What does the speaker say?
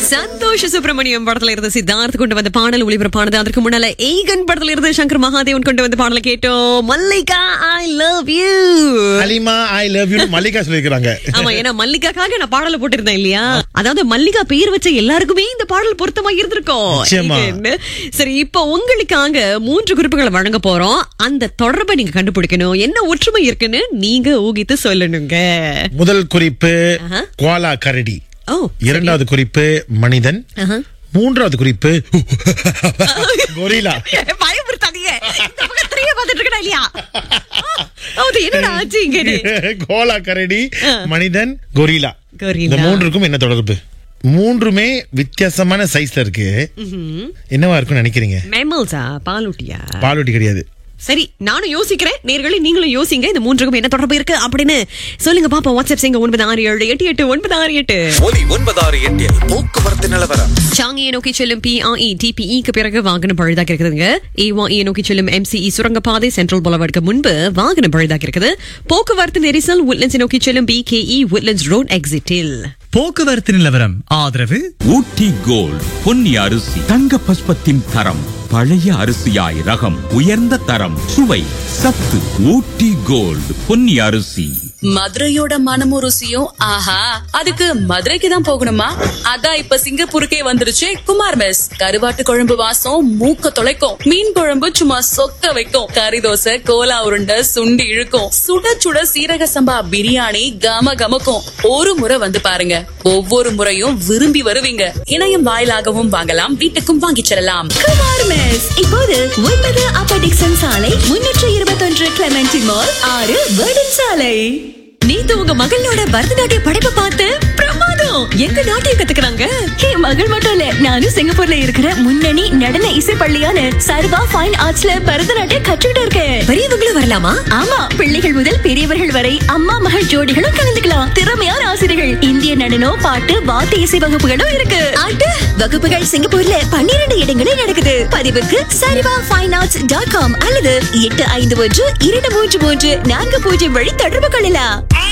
சந்தோஷ சுப்பிரமணியம் படத்துல இருந்து சித்தார்த் கொண்டு வந்த பாடல் ஒளிபரப்பானது அதற்கு முன்னால ஏகன் படத்துல இருந்து சங்கர் மகாதேவன் கொண்டு வந்த பாடலை கேட்டோம் Mallika I love you Alima I love you Mallika சொல்லிருக்காங்க ஆமா ஏன்னா மல்லிகாக்காக நான் பாடலை போட்டிருந்தேன் இல்லையா அதாவது மல்லிகா பேர் வச்ச எல்லாருக்குமே இந்த பாடல் பொருத்தமா இருந்திருக்கும் நிச்சயமா. ஏகன். சரி இப்ப உங்களுக்காக மூன்று குறிப்புகளை வழங்க போறோம் அந்த தொடர்பை நீங்க கண்டுபிடிக்கணும் என்ன ஒற்றுமை இருக்குன்னு நீங்க ஊகித்து சொல்லணுங்க முதல் குறிப்பு ஆஹா. குவாலா கரடி ஓ இரண்டாவது குறிப்பு மனிதன் ஆஹா. மூன்றாவது குறிப்பு கொரிலா பயமுறுத்தாதீங்க இந்த பக்கம் திரைய பார்த்துட்டு இருக்கா இல்லையா அது என்னடா ஆச்சு இங்க நீ? கோலா கரடி மனிதன் கொரிலா கொரில்லா. இந்த மூன்றுக்கும் என்ன தொடர்பு மூன்றுமே வித்தியாசமான சைஸ்ல இருக்கு என்னவா இருக்கும்னு நினைக்கிறீங்க மேமல்ஸா பாலூட்டியா பாலூட்டி கிடையாது சரி நானும் யோசிக்கிறேன் நேர்களே நீங்களும் யோசிங்க இந்த மூன்றுக்கும் என்ன தொடர்பு இருக்கு அப்படின்னு சொல்லுங்க பாப்பா வாட்ஸ்அப் செய்யுங்க ஒன்பது ஆறு ஏழு எட்டு எட்டு ஒன்பது ஆறு எட்டு ஒலி ஒன்பதாறு எட்டில் போக்குவரத்து நிலவரம் சாங்கியை நோக்கி செல்லும் பிஆஇ டிபிஇக்கு பிறகு வாகனம் பழுதாக இருக்குதுங்க ஏவாஇ நோக்கி செல்லும் எம்சிஇ சுரங்கப்பாதை சென்ட்ரல் புலவருக்கு முன்பு வாகனம் பழுதாக இருக்குது போக்குவரத்து நெரிசல் உட்லண்ட்ஸ் நோக்கி செல்லும் பிகேஇ உட்லண்ட்ஸ் ரோட் எக்ஸிட்டில் போக்குவரத்து நிலவரம் ஆதரவு ஊட்டி கோல்ட் பொன்னி அரிசி தங்க பஸ்பத்தின் தரம் பழைய அரிசியாய் ரகம் உயர்ந்த தரம் சுவை சத்து ஊட்டி கோல்ட் பொன்னி அரிசி மதுரையோட மனமும் ருசியும் ஆஹா அதுக்கு மதுரைக்கு தான் போகணுமா அதான் இப்ப சிங்கப்பூருக்கே வந்துருச்சு குமார் மெஸ் கருவாட்டு குழம்பு வாசம் மூக்க தொலைக்கும் மீன் குழம்பு சும்மா சொக்க வைக்கும் கறி தோசை கோலா உருண்டை சுண்டி இழுக்கும் சுட சுட சீரக சம்பா பிரியாணி கம கமக்கும் ஒரு முறை வந்து பாருங்க ஒவ்வொரு முறையும் விரும்பி வருவீங்க இணையம் வாயிலாகவும் வாங்கலாம் வீட்டுக்கும் வாங்கிச் செல்லலாம் குமார் மெஸ் இப்போது ஒன்பது அப்பர் டிக்சன் சாலை முன்னூற்று இருபத்தொன்று கிளமெண்டி மால் ஆறு வேர்டன் சாலை நேத்து உங்க மகளோட பரதநாட்டிய படைப்பை பார்த்து பிரமாதம் எங்க நாட்டையும் கத்துக்கிறாங்க என் மகள் மட்டும் இல்ல நானும் சிங்கப்பூர்ல இருக்கிற முன்னணி நடன இசை பள்ளியான சர்வா ஃபைன் ஆர்ட்ஸ்ல பரதநாட்டியம் கற்றுக்கிட்டு இருக்கேன் பெரியவங்களும் வரலாமா ஆமா பிள்ளைகள் முதல் பெரியவர்கள் வரை அம்மா மகள் ஜோடிகளும் கலந்துக்கலாம் திறமையான ஆசிரியர்கள் இந்திய நடனம் பாட்டு வாத்திய இசை வகுப்புகளும் இருக்கு ஆட்டு வகுப்புகள் சிங்கப்பூர்ல பன்னிரண்டு இடங்களில் நடக்குது பதிவுக்கு சரிவா ஃபைன் ஆர்ட்ஸ் டாட் காம் அல்லது எட்டு ஐந்து ஒன்று இரண்டு மூன்று மூன்று நான்கு பூஜ்ஜியம் வழி தொடர்பு கொள்ளலாம்